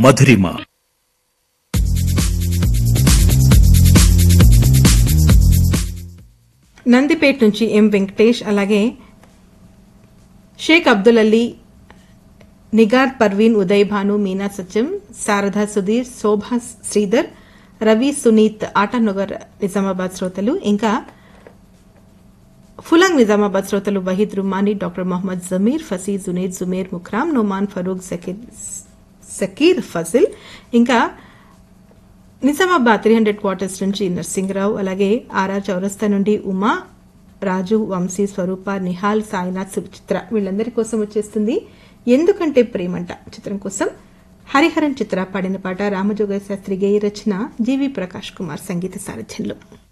మధురిమ నందిపేట్ నుంచి ఎం వెంకటేష్ అలాగే షేక్ అబ్దుల్ అలీ నిగార్ పర్వీన్ ఉదయ్ భాను మీనా సత్యం శారదా సుధీర్ శోభా శ్రీధర్ రవి సునీత్ ఆటానగర్ నిజామాబాద్ శ్రోతలు ఇంకా ఫులాంగ్ నిజామాబాద్ శ్రోతలు వహీద్ రుమానీ డాక్టర్ మొహమ్మద్ జమీర్ ఫసీ జునేద్ జుమేర్ ముఖ్రామ్ నోమాన్ ఫరూక్ జకీర్ సకీర్ ఫజిల్ ఇంకా నిజామాబాద్ త్రీ హండ్రెడ్ క్వార్టర్స్ నుంచి నర్సింగరావు అలాగే ఆర్ఆర్ చౌరస్తా నుండి ఉమా రాజు వంశీ స్వరూప నిహాల్ సాయినాథ్ సుచిత్ర వీళ్ళందరి కోసం వచ్చేస్తుంది ఎందుకంటే ప్రేమంట చిత్రం కోసం హరిహరన్ చిత్ర పాడిన పాట రామజోగ శాస్త్రి గేయ రచన జీవి ప్రకాష్ కుమార్ సంగీత సారథ్యంలో